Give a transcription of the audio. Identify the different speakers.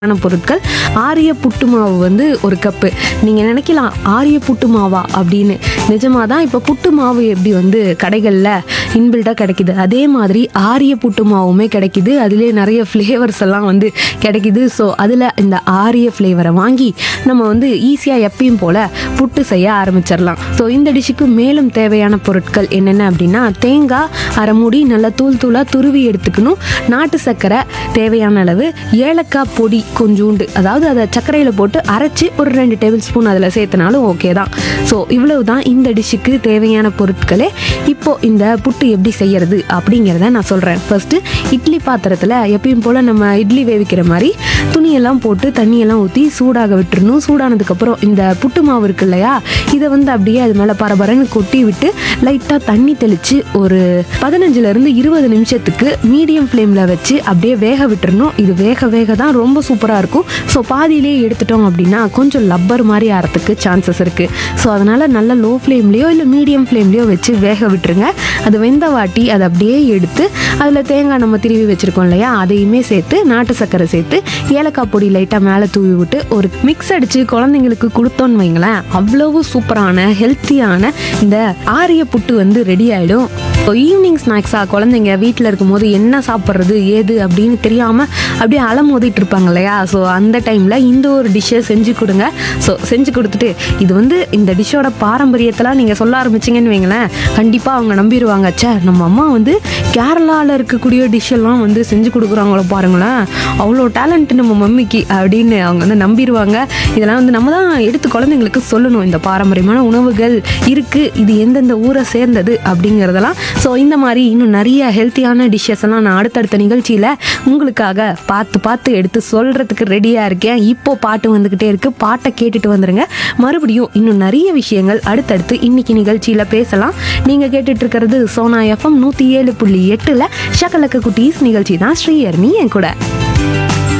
Speaker 1: ஆன பொருட்கள் ஆரிய புட்டு மாவு வந்து ஒரு கப்பு நீங்கள் நினைக்கலாம் ஆரிய புட்டு மாவா அப்படின்னு நிஜமாக தான் இப்போ புட்டு மாவு எப்படி வந்து கடைகளில் இன்பில்டாக கிடைக்குது அதே மாதிரி ஆரிய புட்டு மாவுமே கிடைக்குது அதுலேயே நிறைய ஃப்ளேவர்ஸ் எல்லாம் வந்து கிடைக்குது ஸோ அதில் இந்த ஆரிய ஃப்ளேவரை வாங்கி நம்ம வந்து ஈஸியாக எப்பயும் போல் புட்டு செய்ய ஆரம்பிச்சிடலாம் ஸோ இந்த டிஷ்ஷுக்கு மேலும் தேவையான பொருட்கள் என்னென்ன அப்படின்னா தேங்காய் அரை மூடி நல்லா தூள் தூளாக துருவி எடுத்துக்கணும் நாட்டு சர்க்கரை தேவையான அளவு ஏலக்காய் பொடி கொஞ்சூண்டு அதாவது அதை சர்க்கரையில் போட்டு அரைச்சி ஒரு ரெண்டு டேபிள் ஸ்பூன் அதில் சேர்த்தனாலும் ஓகே தான் ஸோ இவ்வளவு தான் இந்த டிஷ்ஷுக்கு தேவையான பொருட்களே இப்போ இந்த புட்டு எப்படி செய்யறது அப்படிங்கிறத நான் சொல்கிறேன் ஃபர்ஸ்ட்டு இட்லி பாத்திரத்தில் எப்பயும் போல் நம்ம இட்லி வேவிக்கிற மாதிரி துணியெல்லாம் போட்டு தண்ணியெல்லாம் ஊற்றி சூடாக விட்டுறணும் சூடானதுக்கப்புறம் இந்த புட்டு மாவு இருக்கு இல்லையா இதை வந்து அப்படியே அது மேலே பரபரன்னு கொட்டி விட்டு லைட்டாக தண்ணி தெளித்து ஒரு பதினஞ்சுலேருந்து இருபது நிமிஷத்துக்கு மீடியம் ஃப்ளேமில் வச்சு அப்படியே வேக விட்டுறணும் இது வேக வேக தான் ரொம்ப சூப்பராக இருக்கும் ஸோ பாதியிலே எடுத்துட்டோம் அப்படின்னா கொஞ்சம் லப்பர் மாதிரி ஆகிறதுக்கு சான்சஸ் இருக்குது ஸோ அதனால் நல்ல லோ ஃப்ளேம்லேயோ இல்லை மீடியம் ஃப்ளேம்லேயோ வச்சு வேக விட்டுருங்க அது வெந்த வாட்டி அதை அப்படியே எடுத்து அதில் தேங்காய் நம்ம திருவி வச்சுருக்கோம் இல்லையா அதையுமே சேர்த்து நாட்டு சர்க்கரை சேர்த்து ஏலக்காய் பொடி லைட்டாக மேலே தூவி விட்டு ஒரு மிக்ஸ் அடித்து குழந்தைங்களுக்கு கொடுத்தோன்னு வைங்களேன் அவ்வளவு சூப்பரான ஹெல்த்தியான இந்த ஆரிய புட்டு வந்து ரெடி ஆகிடும் இப்போ ஈவினிங் ஸ்நாக்ஸாக குழந்தைங்க வீட்டில் இருக்கும்போது என்ன சாப்பிட்றது ஏது அப்படின்னு தெரியாமல் அப்படியே அலமோதிட்டு இருப்பாங்க இல்லையா ஸோ அந்த டைமில் இந்த ஒரு டிஷ்ஷை செஞ்சு கொடுங்க ஸோ செஞ்சு கொடுத்துட்டு இது வந்து இந்த டிஷ்ஷோட பாரம்பரியத்தெல்லாம் நீங்கள் சொல்ல ஆரம்பிச்சிங்கன்னு வைங்களேன் கண்டிப்பாக அவங்க நம்பிடுவாங்க ச்சே நம்ம அம்மா வந்து கேரளாவில் இருக்கக்கூடிய டிஷ்ஷெல்லாம் வந்து செஞ்சு கொடுக்குறாங்களோ பாருங்களேன் அவ்வளோ டேலண்ட் நம்ம மம்மிக்கு அப்படின்னு அவங்க வந்து நம்பிடுவாங்க இதெல்லாம் வந்து நம்ம தான் எடுத்து குழந்தைங்களுக்கு சொல்லணும் இந்த பாரம்பரியமான உணவுகள் இருக்குது இது எந்தெந்த ஊரை சேர்ந்தது அப்படிங்கிறதெல்லாம் ஸோ இந்த மாதிரி இன்னும் நிறைய ஹெல்த்தியான டிஷ்ஷஸ் எல்லாம் நான் அடுத்தடுத்த நிகழ்ச்சியில் உங்களுக்காக பார்த்து பார்த்து எடுத்து சொல்கிறதுக்கு ரெடியாக இருக்கேன் இப்போ பாட்டு வந்துக்கிட்டே இருக்குது பாட்டை கேட்டுட்டு வந்துருங்க மறுபடியும் இன்னும் நிறைய விஷயங்கள் அடுத்தடுத்து இன்னைக்கு நிகழ்ச்சியில் பேசலாம் நீங்கள் கேட்டுட்டு இருக்கிறது சோனா எஃப்எம் நூற்றி ஏழு புள்ளி எட்டில் ஷக்கலக்க குட்டீஸ் நிகழ்ச்சி தான் ஸ்ரீயர்னி என் கூட